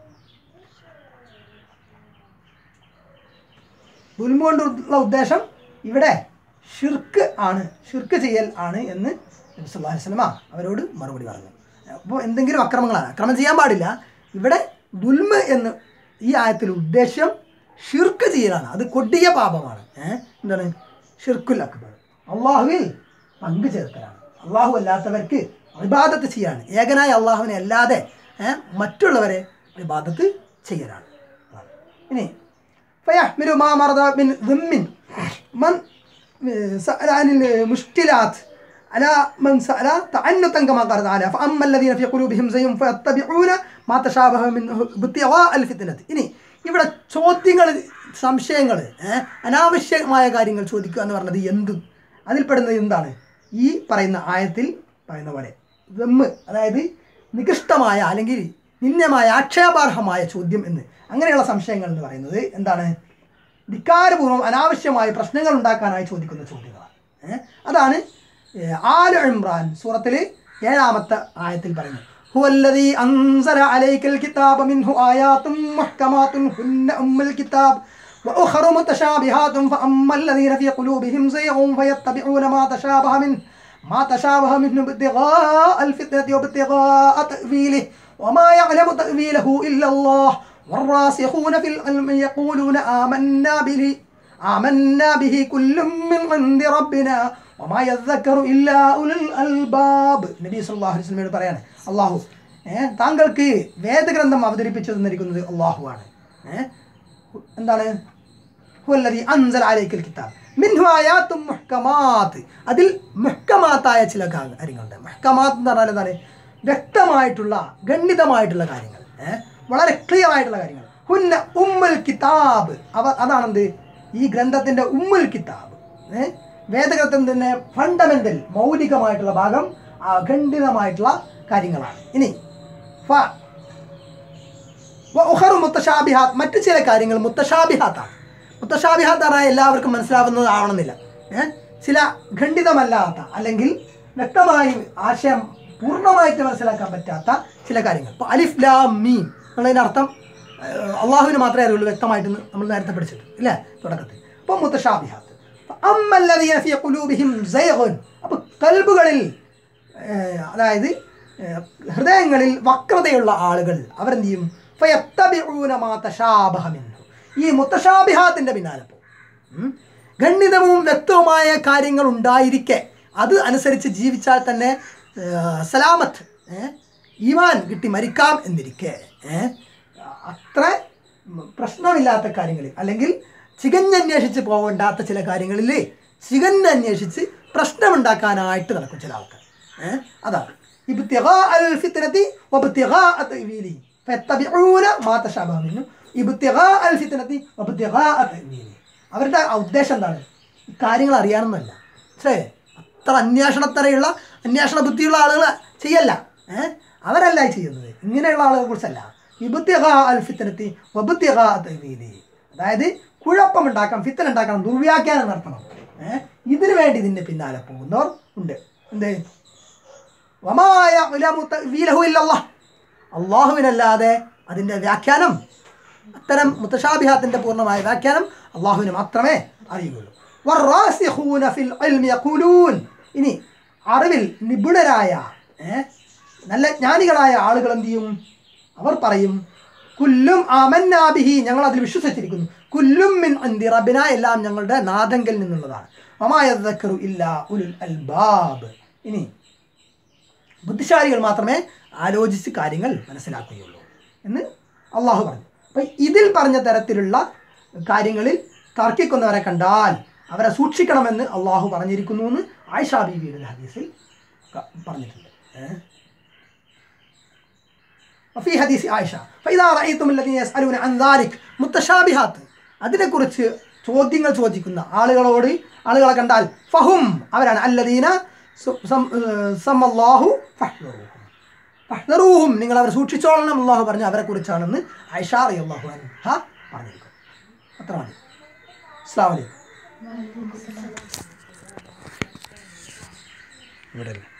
ദുൽമ കൊണ്ടുള്ള ഉദ്ദേശം ഇവിടെ ഷിർക്ക് ആണ് ഷിർക്ക് ചെയ്യൽ ആണ് എന്ന് നബി സല്ലല്ലാഹു അലൈഹി വസല്ലമ അവരോട് മറുപടി പറഞ്ഞു അപ്പോൾ എന്തെങ്കിലും അക്രമങ്ങളാണ് അക്രമം ചെയ്യാൻ പാടില്ല ഇവിടെ ദുൽമ എന്ന് ഈ ആയത്തിൽ ഉദ്ദേശ്യം ഷിർക്ക് ചെയ്യലാണ് അത് കൊടിയ പാപമാണ് ഏഹ് എന്താണ് ഷിർക്കുൽ അക്ബർ അള്ളാഹുവിൽ പങ്കു ചേർക്കലാണ് അള്ളാഹു അല്ലാത്തവർക്ക് ഇബാദത്ത് ചെയ്യാണ് ഏകനായ അള്ളാഹുവിനെ അല്ലാതെ ഏഹ് മറ്റുള്ളവരെ ഇബാദത്ത് ചെയ്യലാണ് ഇനി فيحمل ما مرض من ذم من سأل عن المشكلات على من سأل تعنتا كما قال تعالى فأما الذين في قلوبهم زي فيتبعون ما تشابه منه ابتغاء الفتنة ഇനി ഇവിടെ ചോദ്യങ്ങൾ സംശയങ്ങൾ അനാവശ്യമായ കാര്യങ്ങൾ ചോദിക്കുക എന്ന് പറഞ്ഞത് എന്തും അതിൽപ്പെടുന്നത് എന്താണ് ഈ പറയുന്ന ആയത്തിൽ പറയുന്ന പോലെ ദമ്മ് അതായത് നികൃഷ്ടമായ അല്ലെങ്കിൽ നിന്യമായ ആക്ഷേപാർഹമായ ചോദ്യം എന്ന് അങ്ങനെയുള്ള സംശയങ്ങൾ എന്ന് പറയുന്നത് എന്താണ് ധിക്കാരപൂർവ്വം അനാവശ്യമായ പ്രശ്നങ്ങൾ ഉണ്ടാക്കാനായി ചോദിക്കുന്ന ചോദ്യങ്ങളാണ് ഏ? അതാണ് ഏ, ആല് ഇമ്രാൻ സൂറത്തിൽ ഏഴാമത്തെ ആയത്തിൽ പറയുന്നത് هو الذي أنزل عليك الكتاب منه آيات محكمات هن أم الكتاب وأخر متشابهات فأما الذين في قلوبهم زيغ فيتبعون ما تشابه منه ما تشابه منه ابتغاء الفتنة وابتغاء تأويله وما يعلم تأويله إلا الله والراسخون في العلم يقولون آمنا به آمنا به كل من عند ربنا وما يذكر إلا أولو الألباب നബി സല്ലല്ലാഹു അലൈഹി വസല്ലമയോട് പറയാണ് അള്ളാഹു ഏഹ് താങ്കൾക്ക് വേദഗ്രന്ഥം അവതരിപ്പിച്ചു തന്നിരിക്കുന്നത് അള്ളാഹുവാണ് ഏഹ് എന്താണ് ഹുവല്ലദി അൻസല അലൈക്കൽ കിതാബ് മിൻഹു ആയാത്തും മുഹ്കമാത്ത് അതിൽ മുഹ്കമാത്തായ ചില കാ- കാര്യങ്ങളുണ്ട് മുഹ്കമാത്ത് എന്ന് പറഞ്ഞാൽ എന്താണ് വ്യക്തമായിട്ടുള്ള ഗണ്ഡിതമായിട്ടുള്ള കാര്യങ്ങൾ ഏഹ് വളരെ ക്ലിയർ ആയിട്ടുള്ള കാര്യങ്ങൾ ഹുന്ന ഉമ്മുൽ കിതാബ് അവ അതാണെന്ത് ഈ ഗ്രന്ഥത്തിൻ്റെ ഉമ്മുൽ കിതാബ് ഏഹ് വേദഗ്രന്ഥത്തിൻ്റെ ഫണ്ടമെൻ്റൽ മൗലികമായിട്ടുള്ള ഭാഗം അഖണ്ഡിതമായിട്ടുള്ള കാര്യങ്ങളാണ് ഇനി ഫ ഉഹറു മുത്തശാബിഹാത്ത് മറ്റു ചില കാര്യങ്ങൾ മുത്തശാബിഹാത്താണ് മുത്തശാബിഹാത്ത് പറഞ്ഞാൽ എല്ലാവർക്കും മനസ്സിലാവുന്നതാവണമെന്നില്ല ഏഹ് ചില ഖണ്ഡിതമല്ലാത്ത അല്ലെങ്കിൽ വ്യക്തമായി ആശയം പൂർണ്ണമായിട്ട് മനസ്സിലാക്കാൻ പറ്റാത്ത ചില കാര്യങ്ങൾ ഇപ്പോൾ അലിഫ് ലാ മീം എന്നുള്ളതിൻ്റെ അർത്ഥം ഏഹ്, അള്ളാഹുവിന് മാത്രമേ അറിയുള്ളൂ വ്യക്തമായിട്ട് നമ്മൾ നേരത്തെ പഠിച്ചിട്ട് ഇല്ലേ തുടക്കത്തിൽ അപ്പോൾ മുത്തശാബിഹാത്ത് അമ്മല്ലതീന ഫി ഖുലൂബിഹിം സൈഗുൻ അപ്പോൾ കൽബുകളിൽ ഏഹ് അതായത് ഏഹ് ഹൃദയങ്ങളിൽ വക്രതയുള്ള ആളുകൾ അവരെന്ത് ചെയ്യും ഫയത്തബിഊന മാ തശാബഹ മിൻഹു. ഈ മുത്തശാബിഹാത്തിൻ്റെ പിന്നാലെ പോകും ഉം. ഖണ്ഡിതവും വ്യക്തവുമായ കാര്യങ്ങൾ ഉണ്ടായിരിക്കെ അത് അനുസരിച്ച് ജീവിച്ചാൽ തന്നെ ഏഹ്, സലാമത്ത് ഏഹ്, ഈമാൻ കിട്ടി മരിക്കാം എന്നിരിക്കെ ഏഹ്, അത്ര പ്രശ്നമില്ലാത്ത കാര്യങ്ങളിൽ അല്ലെങ്കിൽ ചികഞ്ഞന്വേഷിച്ച് പോകണ്ടാത്ത ചില കാര്യങ്ങളിൽ ചികഞ്ഞന്വേഷിച്ച് പ്രശ്നമുണ്ടാക്കാനായിട്ട് നടക്കും ചില ആൾക്കാർ ഏഹ്, അതാണ് ഇബ്തിഗാ അൽ ഫിത്നതി വബ്തിഗാ തഅ്വീലി ഫയത്തബിഊന മാ തശാബഹ മിൻഹു ഇബ്തിഗാ അൽ ഫിത്നതി വബ്തിഗാ തഅ്വീലി അവരുടെ ഉദ്ദേശം എന്താണ് ഈ കാര്യങ്ങൾ അറിയാനൊന്നുമല്ല മനസ്സിലായേ അത്ര അന്വേഷണത്തരയുള്ള അന്വേഷണ ബുദ്ധിയുള്ള ആളുകൾ ചെയ്യല്ല ഏഹ് അവരല്ല ഈ ചെയ്യുന്നത് ഇങ്ങനെയുള്ള ആളുകളെ കുറിച്ചല്ല ഇബുദ്യഹ അൽ ഫിത്തനത്തി വബുദ്യഹ തവീലി അതായത് കുഴപ്പമുണ്ടാക്കാം ഫിത്തൻ ഉണ്ടാക്കണം ദുർവ്യാഖ്യാനം നടത്തണം ഏഹ് ഇതിനു വേണ്ടി ഇതിൻ്റെ പിന്നാലെ പോകുന്നവർ ഉണ്ട് എന്ത് വമായ അള്ളാഹുവിനല്ലാതെ അതിൻ്റെ വ്യാഖ്യാനം അത്തരം മുത്തശാബിഹാത്തിൻ്റെ പൂർണ്ണമായ വ്യാഖ്യാനം അള്ളാഹുവിന് മാത്രമേ അറിയുകയുള്ളൂ വറാസിഖൂന ഫിൽ ഇൽമി യഖൂലൂൻ ഇനി അറിവിൽ നിപുണരായ ഏ, നല്ല ജ്ഞാനികളായ ആളുകൾ എന്ത് ചെയ്യും അവർ പറയും കുല്ലും ആമന്നാബിഹി ഞങ്ങൾ അതിൽ വിശ്വസിച്ചിരിക്കുന്നു കുല്ലും മിൻ അന്തി റബിന എല്ലാം ഞങ്ങളുടെ നാദങ്കൽ നിന്നുള്ളതാണ് ഒമായു ഇല്ല ഉലുൽ അൽബാബ് ഇനി ബുദ്ധിശാലികൾ മാത്രമേ ആലോചിച്ച് കാര്യങ്ങൾ മനസ്സിലാക്കുകയുള്ളൂ എന്ന് അള്ളാഹു പറഞ്ഞു അപ്പം ഇതിൽ പറഞ്ഞ തരത്തിലുള്ള കാര്യങ്ങളിൽ തർക്കിക്കുന്നവരെ കണ്ടാൽ അവരെ സൂക്ഷിക്കണമെന്ന് അള്ളാഹു പറഞ്ഞിരിക്കുന്നു എന്ന് ആയിഷാ ബീവിയുടെ ഹദീസിൽ ക- പറഞ്ഞിട്ടുണ്ട് ഏഹ് وفي حديث عائشة فإذا رأيتم الذين يسألون عن ذلك മുത്തശാബിഹാത്ത് അതിനെക്കുറിച്ച് ചോദ്യങ്ങൾ ചോദിക്കുന്ന ആളുകളോട് ആളുകളെ കണ്ടാൽ ഫഹും അവരാണ് അല്ലദീന സു- സം- ഏഹ് സമല്ലാഹു ഫഹ്ദറൂഹും. ഫഹ്ദറൂഹും നിങ്ങൾ അവരെ സൂക്ഷിച്ചോളണം അള്ളാഹു പറഞ്ഞു അവരെ കുറിച്ചാണെന്ന് ഐഷാ അള്ളാഹു അൻഹ പറഞ്ഞിരിക്കും അത്ര മതി അസ്സാം വലൈക്കും ഇവിടെ